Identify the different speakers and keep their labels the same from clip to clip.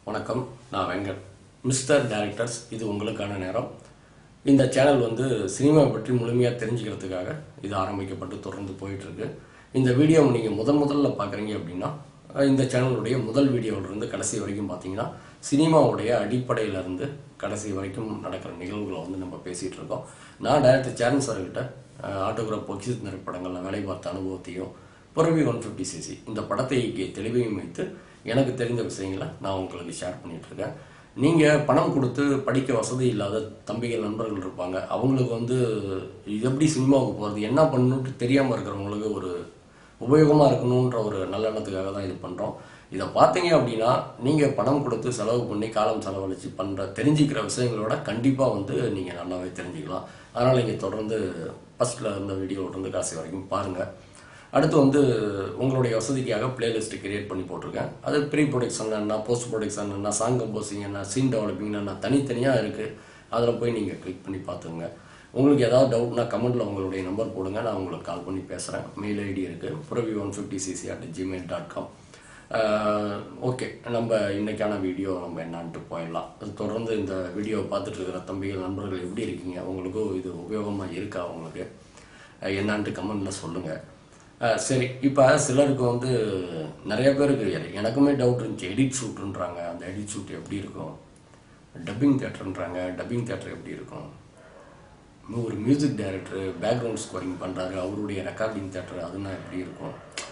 Speaker 1: வணக்கம் நான் Venkat mister directors இது உங்களுக்கான நேரம் இந்த சேனல் வந்து சினிமா பற்றி முழுமையாக தெரிஞ்சுக்கிறதுக்காக இது ஆரம்பிக்கப்பட்டு தொடர்ந்து போயிட்டுருக்கு இந்த வீடியோவை நீங்கள் முதன் முதல்ல பார்க்குறீங்க அப்படின்னா அஹ், இந்த சேனலுடைய முதல் வீடியோவிலிருந்து கடைசி வரைக்கும் பார்த்தீங்கன்னா சினிமாவுடைய அடிப்படையிலேருந்து கடைசி வரைக்கும் நடக்கிற நிகழ்வுகளை வந்து நம்ம பேசிகிட்டு இருக்கோம் நான் டைரக்டர் சேரன் சார்கிட்ட ஆட்டோகிராஃப் பொக்கிசித் திரைப்படங்களில் வேலை பார்த்த அனுபவத்தையும் புறவி ஒன் ஃபிஃப்டி சிசி இந்த படத்தை இயக்கிய தெளிவையும் வைத்து எனக்கு தெரிந்த விஷயங்களை நான் உங்களுக்கு ஷேர் பண்ணிட்டு இருக்கேன் நீங்கள் பணம் கொடுத்து படிக்க வசதி இல்லாத தம்பிகள் நண்பர்கள் இருப்பாங்க அவங்களுக்கு வந்து இது எப்படி சினிமாவுக்கு போகிறது என்ன பண்ணணுன்ட்டு தெரியாமல் இருக்கிறவங்களுக்கு ஒரு உபயோகமாக இருக்கணுன்ற ஒரு நல்ல எண்ணத்துக்காக தான் இது பண்ணுறோம் இதை பார்த்தீங்க அப்படின்னா நீங்கள் பணம் கொடுத்து செலவு பண்ணி காலம் செலவழித்து பண்ணுற தெரிஞ்சுக்கிற விஷயங்களோட கண்டிப்பாக வந்து நீங்கள் நல்லாவே தெரிஞ்சுக்கலாம் அதனால் நீங்கள் தொடர்ந்து ஃபஸ்ட்டில் இருந்த வீடியோவிலிருந்து காசு வரைக்கும் பாருங்கள் அடுத்து வந்து உங்களுடைய வசதிக்காக பிளேலிஸ்ட் கிரியேட் பண்ணி போட்டிருக்கேன் அது ப்ரீ ப்ரொடக்ஷன் என்ன போஸ்ட் ப்ரொடக்ஷன் என்ன சாங் கம்போசிங் என்ன சீன் டெவலப்பிங் என்ன தனித்தனியாக இருக்குது அதில் போய் நீங்கள் கிளிக் பண்ணி பார்த்துங்க உங்களுக்கு ஏதாவது டவுட்னா கமெண்ட்டில் உங்களுடைய நம்பர் போடுங்க நான் உங்களுக்கு கால் பண்ணி பேசுகிறேன் மெயில் ஐடி இருக்குது Puravi one fifty CC at Gmail dot com okay நம்ம இன்னைக்கான வீடியோ நம்ம என்னான்ட்டு போயிடலாம் அது தொடர்ந்து இந்த வீடியோ பார்த்துட்டு இருக்கிற தம்பிகள் நண்பர்கள் எப்படி இருக்கீங்க உங்களுக்கும் இது உபயோகமாக இருக்கா உங்களுக்கு அஹ் என்னான்ட்டு கமெண்ட்டில் சொல்லுங்கள் அஹ் சரி இப்போ சிலருக்கு வந்து நிறைய பேருக்கு எ- எனக்குமே டவுட் இருந்துச்சு எடிட் ஷூட்ன்றாங்க அந்த எடிட் ஷூட் எப்படி இருக்கும் டப்பிங் தேட்டர்ன்றாங்க டப்பிங் தேட்டர் எப்படி இருக்கும் இன்னும் ஒரு மியூசிக் டைரக்டர் பேக்ரவுண்ட் ஸ்கோரிங் பண்ணுறாரு அவருடைய ரெக்கார்டிங் தேட்டர் அதுனா எப்படி இருக்கும்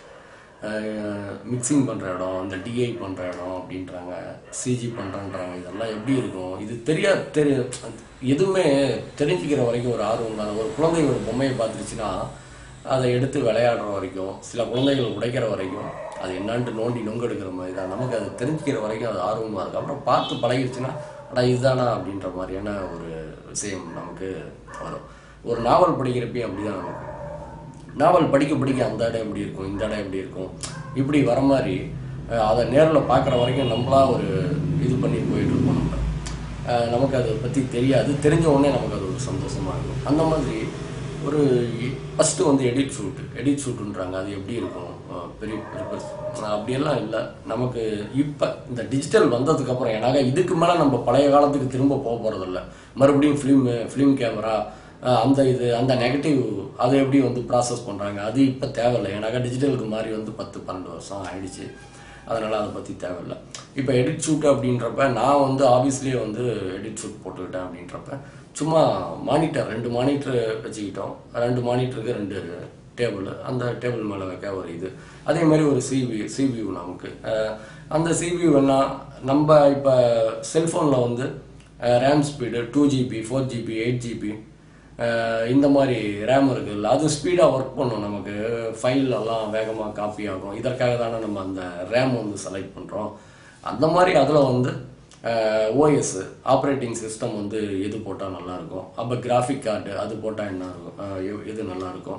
Speaker 1: மிக்சிங் பண்ணுற இடம் இந்த டிஐ பண்ணுற இடம் அப்படின்றாங்க சிஜி பண்ணுறன்றாங்க இதெல்லாம் எப்படி இருக்கும் இது தெரியா தெரி எதுவுமே தெரிஞ்சுக்கிற வரைக்கும் ஒரு ஆர்வம் தானே ஒரு குழந்தை ஒரு பொம்மையை பார்த்துருச்சுன்னா அதை எடுத்து விளையாடுற வரைக்கும் சில குழந்தைகள் உடைக்கிற வரைக்கும் அது என்னான்ட்டு நோண்டி நொங்கெடுக்கிற மாதிரி தான் நமக்கு அது தெரிஞ்சுக்கிற வரைக்கும் அது ஆர்வமாக இருக்கும் அப்புறம் பார்த்து பழகிடுச்சுன்னா அடா இதுதானா அப்படின்ற மாதிரியான ஒரு விஷயம் நமக்கு வரும் ஒரு நாவல் படிக்கிறப்பையும் அப்படிதான் நமக்கு நாவல் படிக்க படிக்க அந்த இடம் எப்படி இருக்கும் இந்த இடம் எப்படி இருக்கும் இப்படி வர மாதிரி அஹ், அதை நேரில் பார்க்குற வரைக்கும் நம்மளா ஒரு இது பண்ணி போயிட்டு இருப்போம் நம்ம அஹ், நமக்கு அதை பற்றி தெரியாது தெரிஞ்ச உடனே நமக்கு அது ஒரு சந்தோஷமாக இருக்கும் அந்த மாதிரி ஒரு ஃபஸ்ட்டு வந்து எடிட் ஷூட் எடிட் ஷூட்டுன்றாங்க அது எப்படி இருக்கும் அஹ், பெரிய பெரிய அப்படியெல்லாம் இல்லை நமக்கு இப்போ இந்த டிஜிட்டல் வந்ததுக்கப்புறம் ஏன்னாக இதுக்கு மேலே நம்ம பழைய காலத்துக்கு திரும்ப போக போகிறதில்ல மறுபடியும் ஃபிலிம் ஃபிலிம் கேமரா அஹ் அந்த இது அந்த நெகட்டிவ் அதை எப்படி வந்து ப்ராசஸ் பண்ணுறாங்க அது இப்போ தேவையில்லை ஏன்னாக்கா டிஜிட்டலுக்கு மாதிரி வந்து பத்து பன்னெண்டு வருஷம் ஆயிடுச்சு அதனால் அதை பற்றி தேவையில்லை இப்போ எடிட் ஷூட் அப்படின்றப்ப நான் வந்து ஆஃபீஸ்லேயே வந்து எடிட் ஷூட் போட்டுக்கிட்டேன் அப்படின்றப்ப சும்மா மானிட்டர் ரெண்டு மானிட்டர் வச்சுக்கிட்டோம் ரெண்டு மானிட்டருக்கு ரெண்டு டேபிள் அந்த டேபிள் மேலே வைக்க ஒரு இது அதே மாதிரி ஒரு சிவி சிவியூ நமக்கு அஹ் அந்த சிவியூ என்ன நம்ம இப்போ செல்ஃபோனில் வந்து RAM speed two GB four GB eight GB இந்த மாதிரி ரேம் இருக்குல்ல அது ஸ்பீடாக ஒர்க் பண்ணும் நமக்கு ஃபைல் எல்லாம் வேகமாக காப்பி ஆகும் இதற்காக தானே நம்ம அந்த ரேம் வந்து செலக்ட் பண்ணுறோம் அந்த மாதிரி அதில் வந்து ஓஎஸ் ஆப்ரேட்டிங் சிஸ்டம் வந்து எது போட்டால் நல்லாயிருக்கும் அப்போ கிராஃபிக் கார்டு அது போட்டால் என்ன இருக்கும் அஹ் எ- எது நல்லாயிருக்கும்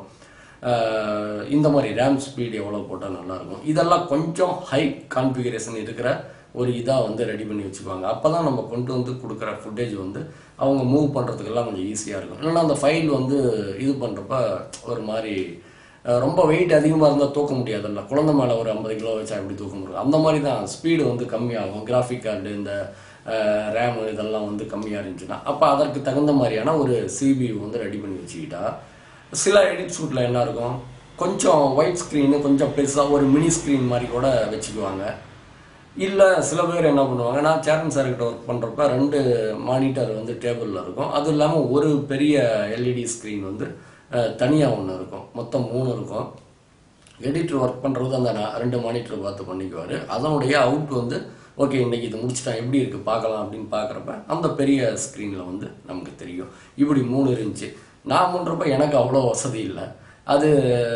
Speaker 1: அஹ் இந்த மாதிரி ரேம் ஸ்பீடு எவ்வளோ போட்டால் நல்லாயிருக்கும் இதெல்லாம் கொஞ்சம் ஹை கான்ஃபிகரேஷன் இருக்கிற ஒரு இதாக வந்து ரெடி பண்ணி வச்சுக்குவாங்க அப்போ தான் நம்ம கொண்டு வந்து கொடுக்குற ஃபுட்டேஜ் வந்து அவங்க மூவ் பண்ணுறதுக்கெல்லாம் கொஞ்சம் ஈஸியாக இருக்கும் இல்லைன்னா அந்த ஃபைல் வந்து இது பண்ணுறப்ப ஒரு மாதிரி அஹ், ரொம்ப வெயிட் அதிகமாக இருந்தால் தூக்க முடியாதுல்ல குழந்தை மேலே ஒரு ஐம்பது கிலோ வச்சா எப்படி தூக்க முடியும் அந்த மாதிரி தான் ஸ்பீடு வந்து கம்மியாகும் கிராஃபிக் கார்டு இந்த ரேமு இதெல்லாம் வந்து கம்மியாக இருந்துச்சுன்னா அப்போ அதற்கு தகுந்த மாதிரியான ஒரு சிபியூ வந்து ரெடி பண்ணி வச்சுக்கிட்டா சில எடிட் ஷூட்டில் என்ன இருக்கும் கொஞ்சம் ஒயிட் ஸ்க்ரீனு கொஞ்சம் பெருசாக ஒரு மினி ஸ்க்ரீன் மாதிரி கூட வச்சுக்குவாங்க இல்லை சில பேர் என்ன பண்ணுவாங்க நான் சேரன் சார்கிட்ட ஒர்க் பண்ணுறப்ப ரெண்டு மானிட்டர் வந்து டேபிளில் இருக்கும் அது இல்லாமல் ஒரு பெரிய எல்இடி ஸ்க்ரீன் வந்து தனியாக ஒன்று இருக்கும் மொத்தம் மூணு இருக்கும் எடிட்டர் ஒர்க் பண்ணுறது அந்த நான் ரெண்டு மானிட்டர் பார்த்து பண்ணிக்குவார் அதனுடைய அவுட் வந்து ஓகே இன்னைக்கு இது முடிச்சிட்டான் எப்படி இருக்குது பார்க்கலாம் அப்படின்னு பார்க்குறப்ப அந்த பெரிய ஸ்க்ரீனில் வந்து நமக்கு தெரியும் இப்படி மூணு இருந்துச்சு நான் பண்ணுறப்ப எனக்கு அவ்வளோ வசதி இல்லை அது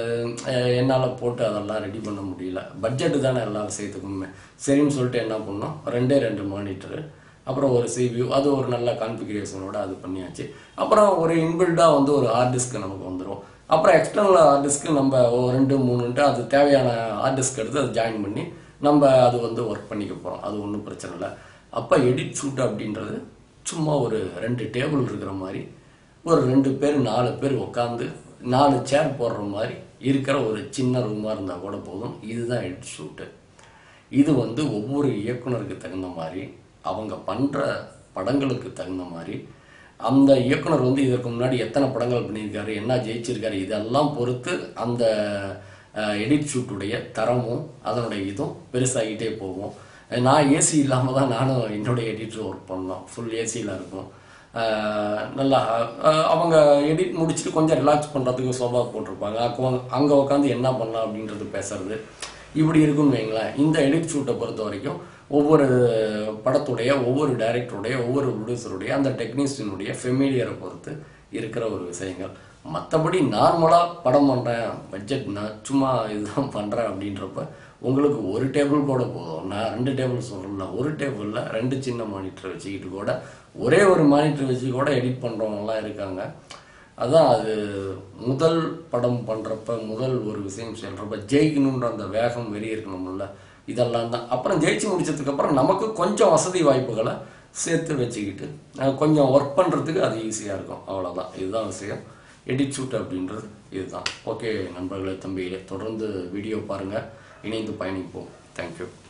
Speaker 1: என்னால் போட்டு அதெல்லாம் ரெடி பண்ண முடியல பட்ஜெட்டு தானே எல்லா விஷயத்துக்குமே சரின்னு சொல்லிட்டு என்ன பண்ணோம் ரெண்டே ரெண்டு மானிட்டரு அப்புறம் ஒரு சிபியூ அது ஒரு நல்ல கான்ஃபிகரேஷனோட அது பண்ணியாச்சு அப்புறம் ஒரு இன்பில்டாக வந்து ஒரு ஹார்ட் டிஸ்க் நமக்கு வந்துடும் அப்புறம் எக்ஸ்டர்னல் ஹார்ட் டிஸ்க்கு நம்ம ஒரு ரெண்டு மூணுன்ட்டு அது தேவையான ஹார்ட் டிஸ்க் எடுத்து அதை ஜாயின் பண்ணி நம்ம அது வந்து ஒர்க் பண்ணிக்க போகிறோம் அது ஒன்றும் பிரச்சனை இல்லை அப்போ எடிட் ஷூட் அப்படின்றது சும்மா ஒரு ரெண்டு டேபிள் இருக்கிற மாதிரி ஒரு ரெண்டு பேர் நாலு பேர் உட்காந்து நாலு சேர் போடுற மாதிரி இருக்கிற ஒரு சின்ன ரூமாக இருந்தால் கூட போதும் இதுதான் எடிட் ஷூட்டு இது வந்து ஒவ்வொரு இயக்குனருக்கு தகுந்த மாதிரி அவங்க பண்ணுற படங்களுக்கு தகுந்த மாதிரி அந்த இயக்குனர் வந்து இதற்கு முன்னாடி எத்தனை படங்கள் பண்ணியிருக்காரு என்ன ஜெயிச்சிருக்காரு இதெல்லாம் பொறுத்து அந்த எடிட் ஷூட்டுடைய தரமும் அதனுடைய இதுவும் பெருசாகிட்டே போகும் நான் ஏசி இல்லாமல் தான் நானும் என்னுடைய எடிட்டர் ஒர்க் பண்ணோம் ஃபுல் ஏசியில் இருக்கும் அஹ் நல்லா அஹ் அவங்க எடிட் முடிச்சுட்டு கொஞ்சம் ரிலாக்ஸ் பண்ணுறதுக்கு சோபா போட்டிருப்பாங்க அங்கே அங்கே உட்காந்து என்ன பண்ணலாம் அப்படின்றது பேசுறது இப்படி இருக்குன்னு வைங்களேன் இந்த எடிட் ஷூட்டை பொறுத்த வரைக்கும் ஒவ்வொரு படத்துடைய ஒவ்வொரு டைரக்டருடைய ஒவ்வொரு ப்ரொடியூசருடைய அந்த டெக்னீஷியனுடைய ஃபெமிலியரை பொறுத்து இருக்கிற ஒரு விஷயங்கள் மற்றபடி நார்மலாக படம் பண்ணுறேன் பட்ஜெட் நான் சும்மா இதுதான் பண்ணுறேன் அப்படின்றப்ப உங்களுக்கு ஒரு டேபிள் கூட போதும் நான் ரெண்டு டேபிள் சொல்கிறேன்ல ஒரு டேபிளில் ரெண்டு சின்ன மானிட்டர் வச்சுக்கிட்டு கூட ஒரே ஒரு மானிட்டர் வச்சு கூட எடிட் பண்ணுறவங்கலாம் இருக்காங்க அதான் அது முதல் படம் பண்ணுறப்ப முதல் ஒரு விஷயம் சொல்கிறப்ப ஜெயிக்கணுன்ற அந்த வேகம் வெறி இருக்கணும்ல இதெல்லாம் தான் அப்புறம் ஜெயிச்சு முடிச்சதுக்கப்புறம் நமக்கு கொஞ்சம் வசதி வாய்ப்புகளை சேர்த்து வச்சுக்கிட்டு அஹ் கொஞ்சம் ஒர்க் பண்ணுறதுக்கு அது ஈஸியாக இருக்கும் அவ்வளோதான் இதுதான் விஷயம் எடிட் ஷூட் அப்படின்றது இதுதான் ஓகே நண்பர்களே தம்பி தொடர்ந்து வீடியோ பாருங்கள் இணைந்து பயணிப்போம் தேங்க்யூ